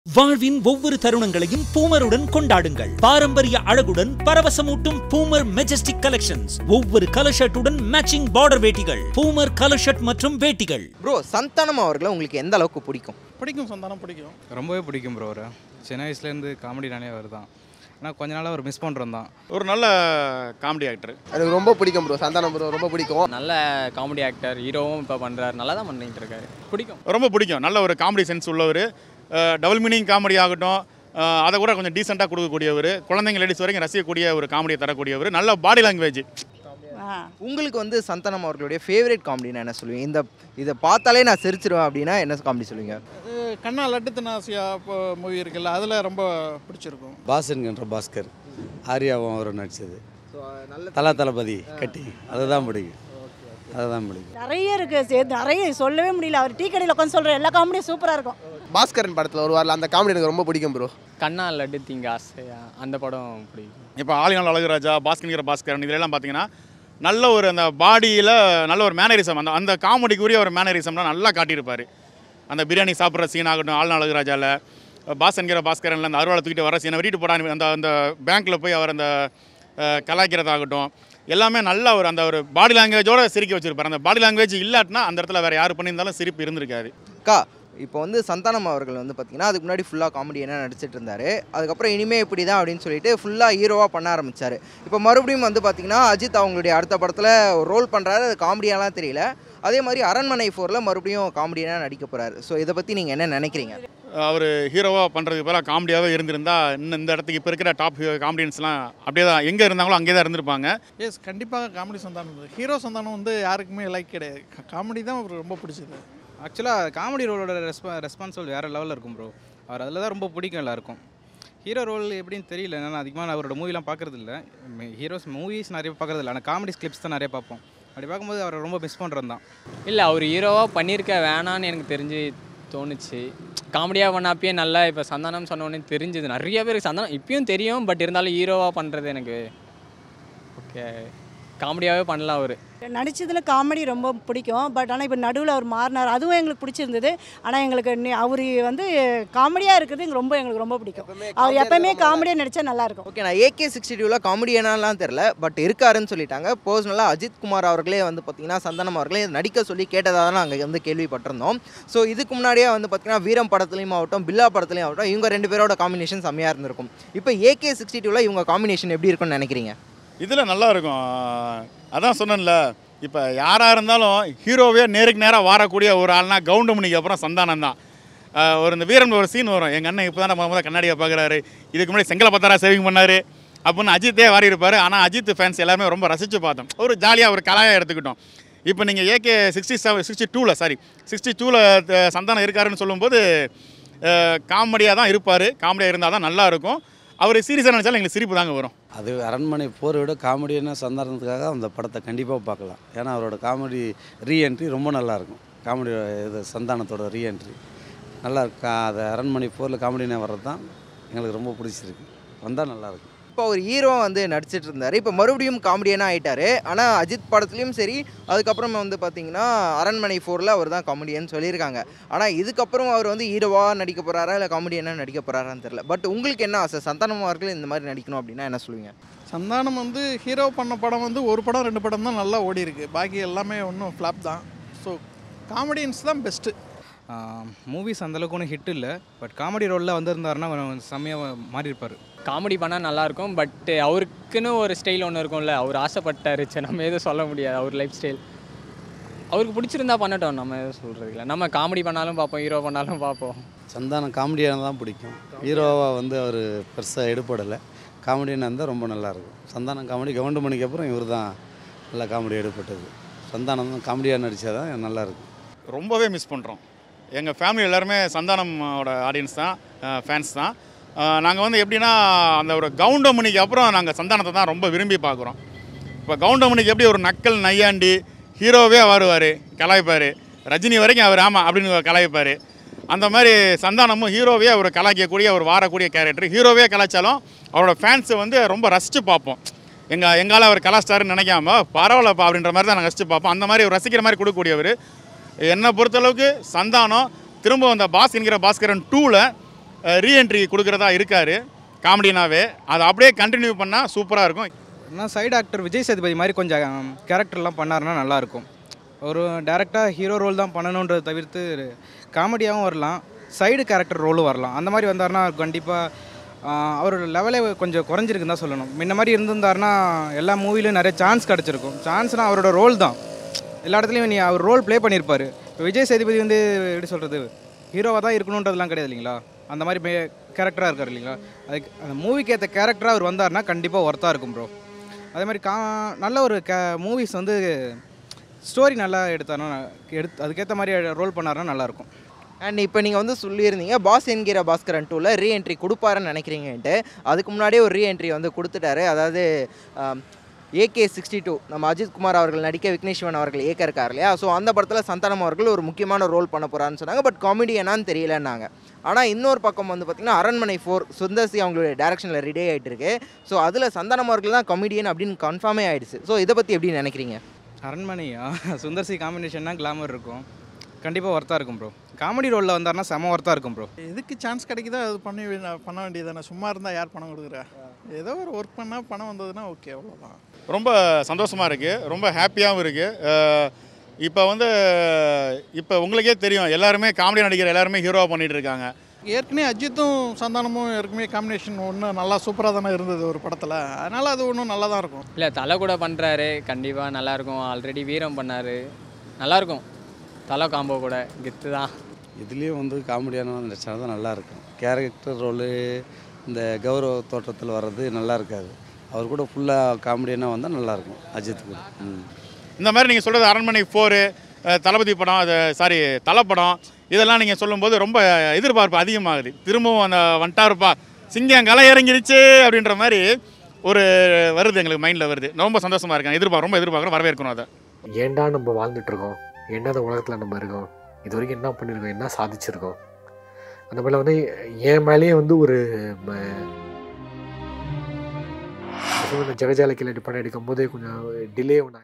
வாழ்வின் ஒவ்வொரு தருணங்களையும் பூமருடன் கொண்டாடுங்கள் பாரம்பரிய அழகுடன் பரவசமூட்டும் பூமர் மெஜஸ்டிக் கலெக்ஷன்ஸ் ஒவ்வொரு கலர் ஷர்ட்டுடன் மேட்சிங் பார்டர் வேட்டிகள் பூமர் கலர் ஷர்ட் மற்றும் வேட்டிகள் ப்ரோ சந்தானம் அவர்களை உங்களுக்கு எந்த அளவுக்கு பிடிக்கும் பிடிக்கும் சந்தானம் பிடிக்கும் ரொம்பவே பிடிக்கும் ப்ரோ அவரை சின்ன வயசுலேருந்து காமெடி நிறைய வருதான் ஆனால் கொஞ்ச நாளாக அவர் மிஸ் பண்ணுறோம் தான் ஒரு நல்ல காமெடி ஆக்டர் எனக்கு ரொம்ப பிடிக்கும் ப்ரோ சந்தானம் ப்ரோ ரொம்ப பிடிக்கும் நல்ல காமெடி ஆக்டர் ஹீரோவும் இப்போ பண்ணுறாரு நல்லா தான் பண்ணிட்டு இருக்காரு பிடிக்கும் ரொம்ப பிடிக்கும் நல்ல ஒரு காமெடி சென்ஸ் உள்ளவர் டபுள் மீனிங் காமெடி ஆகட்டும் அஹ், அதை கூட கொஞ்சம் டீசெண்டாக கொடுக்கக்கூடியவர் குழந்தைங்க லேடிஸ் வரைக்கும் ரசிக்கக்கூடிய ஒரு காமெடியை தரக்கூடியவர் நல்ல பாடி லாங்குவேஜ் உங்களுக்கு வந்து சந்தானம் அவர்களுடைய ஃபேவரட் காமெடினா என்ன சொல்லுவீங்க இந்த இதை பார்த்தாலே நான் சிரிச்சிருவேன் அப்படின்னா என்ன காமெடி சொல்லுவீங்க அது கண்ணா லட்டு தனாசியா இப்போ மூவி இருக்குல்ல அதில் ரொம்ப பிடிச்சிருக்கும் பாசன்கின்ற பாஸ்கர் ஆர்யாவும் அவர் நடித்தது தலா தளபதி கட்டி அதுதான் பிடிக்கும் அதுதான் பிடிக்கும் நிறைய இருக்கு சே- நிறைய சொல்லவே முடியல அவர் டீ கடையில் உட்காந்து சொல்ற எல்லா காமெடியும் சூப்பரா இருக்கும் பாஸ்கரன் படத்தில் வருவார்ல அந்த காமெடி எனக்கு ரொம்ப பிடிக்கும் ப்ரோ கண்ணா லட்டு திங்க ஆசையா அந்த படம் பிடிக்கும் இப்போ ஆலியால் அழகுராஜா பாஸ்கன்கிற பாஸ்கரன் இதெல்லாம் பார்த்தீங்கன்னா நல்ல ஒரு அந்த பாடியில் நல்ல ஒரு மேனரிசம் அந்த அந்த காமெடிக்குரிய ஒரு மேனரிசம்லாம் நல்லா காட்டியிருப்பார் அந்த பிரியாணி சாப்பிட்ற சீன் ஆகட்டும் ஆளுநர் அழகுராஜாவில் பாஸ்கன்கிற பாஸ்கரனில் அந்த அருவாளை தூக்கிட்டு வர சீனை வெட்டிட்டு போடான்னு அந்த அந்த பேங்க்கில் போய் அவர் அந்த அஹ், கலாய்க்கிறதாகட்டும் எல்லாமே நல்ல ஒரு அந்த ஒரு பாடி லாங்குவேஜோட சிரிக்க வச்சிருப்பார் அந்த பாடி லாங்குவேஜ் இல்லாட்டினா அந்த இடத்துல வேறு யார் பண்ணியிருந்தாலும் சிரிப்பு இருந்திருக்காது அக்கா இப்போ வந்து சந்தானம் அவர்கள் வந்து பார்த்தீங்கன்னா அதுக்கு முன்னாடி ஃபுல்லாக காமெடி என்ன நடிச்சிட்டு இருந்தாரு அதுக்கப்புறம் இனிமே இப்படி தான் அப்படின்னு சொல்லிட்டு ஃபுல்லாக ஹீரோவாக பண்ண ஆரம்பிச்சாரு இப்போ மறுபடியும் வந்து பார்த்தீங்கன்னா அஜித் அவங்களுடைய அடுத்த படத்தில் ரோல் பண்ணுறாரு அது காமெடியாலாம் தெரியல அதே மாதிரி அரண்மனை ஃபோரில் மறுபடியும் காமெடியாக நடிக்க போகிறாரு ஸோ இதை பற்றி நீங்கள் என்ன நினைக்கிறீங்க அவர் ஹீரோவாக பண்ணுறதுக்கு பதிலாக காமெடியாகவே இருந்திருந்தா இன்னும் இந்த இடத்துக்கு இப்போ இருக்கிற டாப் காமெடியன்ஸ்லாம் அப்படியே தான் எங்கே இருந்தாங்களோ அங்கே தான் இருந்திருப்பாங்க எஸ் கண்டிப்பாக காமெடி சந்தானம் ஹீரோ சந்தானம் வந்து யாருக்குமே லைக் கிடையாது காமெடி தான் அவருக்கு ரொம்ப பிடிச்சது ஆக்சுவலாக காமெடி ரோலோட ரெஸ்பா ரெஸ்பான்சிபிள் வேறு லெவலில் இருக்கும் ப்ரோ அவர் அதில் தான் ரொம்ப பிடிக்கும் எல்லாருக்கும் ஹீரோ ரோல் எப்படின்னு தெரியல நான் அதிகமாக நான் அவரோட மூவிலாம் பார்க்குறது இல்லை ஹீரோஸ் மூவிஸ் நிறைய பார்க்குறது இல்லை ஆனால் காமெடி கிளிப்ஸ் தான் நிறைய பார்ப்போம் அப்படி பார்க்கும்போது அவரை ரொம்ப மிஸ் பண்ணுறது தான் இல்லை அவர் ஹீரோவாக பண்ணியிருக்க வேணான்னு எனக்கு தெரிஞ்சு தோணுச்சு காமெடியாக பண்ணப்பயே நல்லா இப்போ சந்தானம் சொன்ன உடனே தெரிஞ்சுது நிறைய பேருக்கு சந்தானம் இப்பயும் தெரியும் பட் இருந்தாலும் ஹீரோவாக பண்ணுறது எனக்கு ஓகே காமெடியாகவே பண்ணலாம் அவர் நடிச்சதுல காமெடி ரொம்ப பிடிக்கும் பட் ஆனால் இப்போ நடுவில் அவர் மாறினார் அதுவும் எங்களுக்கு பிடிச்சிருந்தது ஆனால் எங்களுக்கு நி- அவர் வந்து காமெடியாக இருக்கிறது எங்களுக்கு ரொம்ப எங்களுக்கு ரொம்ப பிடிக்கும் அவர் எப்பவுமே காமெடியாக நடிச்சா நல்லா இருக்கும் ஓகே நான் ஏகே சிக்ஸ்டி டூவில் காமெடியனாலாம் தெரில பட் இருக்காருன்னு சொல்லிட்டாங்க பர்சனலாக அஜித் குமார் அவர்களே வந்து பார்த்தீங்கன்னா சந்தனம் அவர்களே நடிக்க சொல்லி கேட்டதாக தான் நாங்கள் வந்து கேள்விப்பட்டிருந்தோம் ஸோ இதுக்கு முன்னாடியே வந்து பார்த்தீங்கன்னா வீரம் படத்துலையும் ஆகட்டும் பில்லா படத்துலையும் ஆகட்டும் இவங்க ரெண்டு பேரோட காம்பினேஷன் செம்மையாக இருந்திருக்கும் இப்போ ஏகே சிக்ஸ்டி டூவில் இவங்க காம்பினேஷன் எப்படி இருக்கும்னு நினைக்கிறீங்க இதில் நல்லா இருக்கும் அதான் சொன்னேன்ல இப்போ யாராக இருந்தாலும் ஹீரோவே நேருக்கு நேராக வாரக்கூடிய ஒரு ஆள்னா கவுண்டமணிக்கு அப்புறம் சந்தானம் தான் ஆஹ் ஒரு இந்த வீரன் ஒரு சீன் வரும் எங்கள் அண்ணன் இப்போ தான் நம்ம முதல்ல கண்ணாடியை பார்க்குறாரு இதுக்கு முன்னாடி செங்கலை பத்தாரா சேவிங் பண்ணார் அப்படின்னு அஜித்தே வாரி இருப்பார் ஆனால் அஜித் ஃபேன்ஸ் எல்லாருமே ரொம்ப ரசித்து பார்த்தோம் ஒரு ஜாலியாக ஒரு கலாயாக எடுத்துக்கிட்டோம் இப்போ நீங்கள் ஏகே சிக்ஸ்டி செவன் சிக்ஸ்டி டூவில் சாரி சிக்ஸ்டி டூவில் சந்தானம் இருக்காருன்னு சொல்லும்போது காமெடியாக தான் இருப்பார் காமெடியாக இருந்தால் தான் நல்லா இருக்கும் அவர் சீரியஸாக நினச்சாலும் எங்களுக்கு சிரிப்பு தாங்க வரும் அது அரண்மனை போரை விட காமெடியான சந்தானத்துக்காக அந்த படத்தை கண்டிப்பாக பார்க்கலாம் ஏன்னா அவரோட காமெடி ரீஎன்ட்ரி ரொம்ப நல்லாயிருக்கும் காமெடி இது சந்தானத்தோட ரீஎன்ட்ரி நல்லா இருக்கு கா- அது அரண்மனை போரில் காமெடியாக வர்றது தான் எங்களுக்கு ரொம்ப பிடிச்சிருக்கு வந்தால் நல்லாயிருக்கும் இப்போ ஒரு ஹீரோ வந்து நடிச்சிட்டு இருந்தார் இப்போ மறுபடியும் காமெடியனாக ஆயிட்டாரு ஆனால் அஜித் படத்துலையும் சரி அதுக்கப்புறம் வந்து பார்த்தீங்கன்னா அரண்மனை ஃபோரில் அவர் தான் காமெடியன் சொல்லியிருக்காங்க ஆனால் இதுக்கப்புறம் அவர் வந்து ஹீரோவாக நடிக்க போகிறாரா இல்லை காமெடியனாக நடிக்க போகிறாரான்னு தெரியல பட் உங்களுக்கு என்ன ஆசை சந்தானம் அவர்கள் இந்த மாதிரி நடிக்கணும் அப்படின்னா என்ன சொல்லுவீங்க சந்தானம் வந்து ஹீரோ பண்ண படம் வந்து ஒரு படம் ரெண்டு படம் தான் நல்லா ஓடி இருக்கு பாக்கி எல்லாமே ஒன்றும் ஃப்ளாப் தான் ஸோ காமெடியன்ஸ் தான் பெஸ்ட்டு மூவிஸ் அந்தளவுக்கு ஒன்றும் ஹிட் இல்லை பட் காமெடி ரோலில் வந்திருந்தாருன்னா கொஞ்சம் செம்மையாக மாறி இருப்பார் காமெடி பண்ணால் நல்லாயிருக்கும் பட் அவருக்குன்னு ஒரு ஸ்டைல் ஒன்று இருக்கும்ல அவர் ஆசைப்பட்டாரு சரி நம்ம எதுவும் சொல்ல முடியாது அவர் லைஃப் ஸ்டைல் அவருக்கு பிடிச்சிருந்தா பண்ணட்டும் நம்ம எதுவும் சொல்கிறது இல்லை நம்ம காமெடி பண்ணாலும் பார்ப்போம் ஹீரோ பண்ணாலும் பார்ப்போம் சந்தானம் காமெடியான தான் பிடிக்கும் ஹீரோவாக வந்து அவர் பெருசாக எடுப்படலை காமெடியான இருந்தால் ரொம்ப நல்லாயிருக்கும் சந்தானம் காமெடி கவுண்டமணிக்கு அப்புறம் இவர் தான் நல்லா காமெடி எடுப்பட்டது சந்தானம் தான் காமெடியாக நடித்தா தான் நல்லாயிருக்கும் ரொம்பவே மிஸ் பண்ணுறோம் எங்கள் ஃபேமிலி எல்லாருமே சந்தானமோட ஆடியன்ஸ் தான் ஃபேன்ஸ் தான் நாங்கள் வந்து எப்படின்னா அந்த ஒரு கவுண்டமணிக்கு அப்புறம் நாங்கள் சந்தானத்தை தான் ரொம்ப விரும்பி பார்க்குறோம் இப்போ கவுண்டமணிக்கு எப்படி ஒரு நக்கல் நையாண்டி ஹீரோவே வருவார் கலாய்ப்பார் ரஜினி வரைக்கும் அவர் ஆமாம் அப்படின்னு கலாய்ப்பார் அந்த மாதிரி சந்தானமும் ஹீரோவே அவர் கலாய்க்கக்கூடிய ஒரு வாரக்கூடிய கேரக்டர் ஹீரோவே கலாய்ச்சாலும் அவரோட ஃபேன்ஸை வந்து ரொம்ப ரசித்து பார்ப்போம் எங்கள் எங்கால அவர் கலாஸ்டார்னு நினைக்காம பரவாயில்லப்பா அப்படின்ற மாதிரி தான் நாங்கள் ரசித்து பார்ப்போம் அந்த மாதிரி ஒரு ரசிக்கிற மாதிரி கொடுக்கக்கூடியவர் என்னை பொறுத்தளவுக்கு சந்தானம் திரும்ப அந்த பாஸ் என்கிற பாஸ்கரன் டூவில் ரீஎன்ட்ரி கொடுக்குறதா இருக்கார் காமெடினாவே அதை அப்படியே கண்டினியூ பண்ணால் சூப்பராக இருக்கும் நான் சைடு ஆக்டர் விஜய் சேதுபதி மாதிரி கொஞ்சம் கேரக்டர்லாம் பண்ணாருன்னா நல்லாயிருக்கும் ஒரு டேரெக்டாக ஹீரோ ரோல் தான் பண்ணணுன்றதை தவிர்த்து காமெடியாகவும் வரலாம் சைடு கேரக்டர் ரோலும் வரலாம் அந்த மாதிரி வந்தாருன்னா கண்டிப்பாக அவரோட லெவலே கொஞ்சம் குறைஞ்சிருக்குன்னு தான் சொல்லணும் முன்ன மாதிரி இருந்திருந்தாருன்னா எல்லா மூவிலையும் நிறைய சான்ஸ் கிடச்சிருக்கும் சான்ஸ்னால் அவரோட ரோல் தான் எல்லா இடத்துலையும் நீ அவர் ரோல் ப்ளே பண்ணியிருப்பார் இப்போ விஜய் சேதுபதி வந்து எப்படி சொல்கிறது ஹீரோவாக தான் இருக்கணுன்றதுலாம் கிடையாது இல்லைங்களா அந்த மாதிரி மே கேரக்டராக இருக்கார் இல்லைங்களா அதுக்கு அந்த மூவிக்கு ஏற்ற கேரக்டராக அவர் வந்தார்னா கண்டிப்பாக ஒர்த்தாக இருக்கும் ப்ரோ அதே மாதிரி கா நல்ல ஒரு கே மூவிஸ் வந்து ஸ்டோரி நல்லா எடுத்தாருன்னா எடுத்து அதுக்கேற்ற மாதிரி ரோல் பண்ணாருன்னா நல்லாயிருக்கும் அண்ட் இப்போ நீங்கள் வந்து சொல்லியிருந்தீங்க பாஸ் என்கிற பாஸ்கரன் டூவில் ரீஎன்ட்ரி கொடுப்பாருன்னு நினைக்கிறீங்கன்ட்டு அதுக்கு முன்னாடியே ஒரு ரீஎன்ட்ரி வந்து கொடுத்துட்டாரு அதாவது ஏகே சிக்ஸ்டி டூ நம்ம அஜித் குமார் அவர்கள் நடிக்க விக்னேஷ்வன் அவர்கள் ஏக்க இருக்கார் இல்லையா ஸோ அந்த படத்தில் சந்தானம் அவர்கள் ஒரு முக்கியமான ரோல் பண்ண போகிறான்னு சொன்னாங்க பட் காமெடி என்னான்னு தெரியலன்னாங்க ஆனால் இன்னொரு பக்கம் வந்து பார்த்திங்கன்னா அரண்மனை ஃபோர் சுந்தர்சி அவங்களுடைய டேரக்ஷனில் ரெடி ஆகிட்டு இருக்கு ஸோ அதில் சந்தானம் அவர்கள் தான் காமெடியன் அப்படின்னு கன்ஃபார்மே ஆயிடுச்சு ஸோ இதை பற்றி எப்படி நினைக்கிறீங்க அரண்மனையா சுந்தர்சி காம்பினேஷன்னா கிளாமர் இருக்கும் கண்டிப்பாக ஒர்த்தாக இருக்கும் ப்ரோ காமெடி ரோலில் வந்தாருன்னா செம ஒர்த்தாக இருக்கும் ப்ரோ எதுக்கு சான்ஸ் கிடைக்குதோ அது பண்ணி வே- பண்ண வேண்டியதானே சும்மா இருந்தால் யார் பணம் கொடுக்குறா ஏதோ ஒரு ஒர்க் பண்ணால் பணம் வந்ததுன்னா ஓகே அவ்வளோதான் ரொம்ப சந்தோஷமாக இருக்குது ரொம்ப ஹாப்பியாகவும் இருக்குது இப்போ வந்து இப்போ உங்களுக்கே தெரியும் எல்லாருமே காமெடி நடிகர் எல்லாருமே ஹீரோவாக பண்ணிகிட்டு இருக்காங்க ஏற்கனவே அஜித்தும் சந்தானமும் ஏற்கனவே காம்பினேஷன் ஒன்று நல்லா சூப்பராக தானே இருந்தது ஒரு படத்தில் அதனால் அது ஒன்றும் நல்லா தான் இருக்கும் இல்லை தலை கூட பண்ணுறாரு கண்டிப்பாக நல்லாயிருக்கும் ஆல்ரெடி வீரம் பண்ணார் நல்லாயிருக்கும் தலை காம்போ கூட கெத்து தான் இதுலேயும் வந்து காமெடியான நடிச்சா தான் நல்லாயிருக்கும் கேரக்டர் ரோலு இந்த கௌரவ தோற்றத்தில் வர்றது நல்லா இருக்காது அவர் கூட ஃபுல்லாக காமெடியனாக வந்தால் நல்லாயிருக்கும் அஜித் கூட ம் இந்த மாதிரி நீங்கள் சொல்கிறது அரண்மனை ஃபோரு தளபதி படம் அது சாரி தலை படம் இதெல்லாம் நீங்கள் சொல்லும்போது ரொம்ப எதிர்பார்ப்பு அதிகமாகுது திரும்பவும் அந்த வந்துட்டாருப்பா சிங்கம் களை இறங்கிருச்சு அப்படின்ற மாதிரி ஒரு வருது எங்களுக்கு மைண்டில் வருது ரொம்ப சந்தோஷமாக இருக்கேன் எதிர்பார்க்க ரொம்ப எதிர்பார்க்குறோம் வரவேற்கணும் அதை ஏன்டா நம்ம வாழ்ந்துட்டு இருக்கோம் என்ன இந்த உலகத்தில் நம்ம இருக்கோம் இது வரைக்கும் என்ன பண்ணியிருக்கோம் என்ன சாதிச்சிருக்கோம் அந்த மாதிரிலாம் வந்து என் மேலேயே வந்து ஒரு ம- ஜெகஜால கிளடி படம் எடுக்கும் போதே கொஞ்சம் டிலே ஒன்று